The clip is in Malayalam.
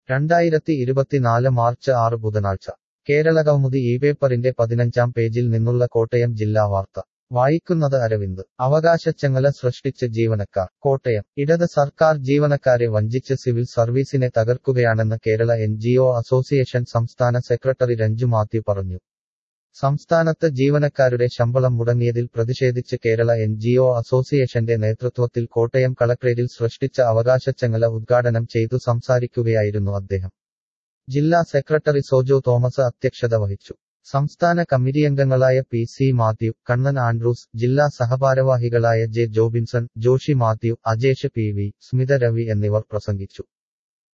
രണ്ടായിരത്തി ഇരുപത്തിനാല് മാർച്ച് ആറ് ബുധനാഴ്ച കേരളകൗമുദി ഈ പേപ്പറിന്റെ പതിനഞ്ചാം പേജിൽ നിന്നുള്ള കോട്ടയം ജില്ലാ വാർത്ത വായിക്കുന്നത് അരവിന്ദ് അവകാശച്ചങ്ങല സൃഷ്ടിച്ച് ജീവനക്കാർ കോട്ടയം ഇടത് സർക്കാർ ജീവനക്കാരെ വഞ്ചിച്ച് സിവിൽ സർവീസിനെ തകർക്കുകയാണെന്ന് കേരള എൻ അസോസിയേഷൻ സംസ്ഥാന സെക്രട്ടറി രഞ്ജു മാത്യു പറഞ്ഞു സംസ്ഥാനത്ത് ജീവനക്കാരുടെ ശമ്പളം മുടങ്ങിയതിൽ പ്രതിഷേധിച്ച് കേരള എൻ അസോസിയേഷന്റെ നേതൃത്വത്തിൽ കോട്ടയം കളക്ട്രേറ്റിൽ സൃഷ്ടിച്ച അവകാശച്ചങ്ങല ഉദ്ഘാടനം ചെയ്തു സംസാരിക്കുകയായിരുന്നു അദ്ദേഹം ജില്ലാ സെക്രട്ടറി സോജോ തോമസ് അധ്യക്ഷത വഹിച്ചു സംസ്ഥാന കമ്മിറ്റിയംഗങ്ങളായ P C Mathew Kannan Andrews ജില്ലാ സഹഭാരവാഹികളായ J Jobinson Joshi Mathew Ajesh P V Smitha Ravi എന്നിവർ പ്രസംഗിച്ചു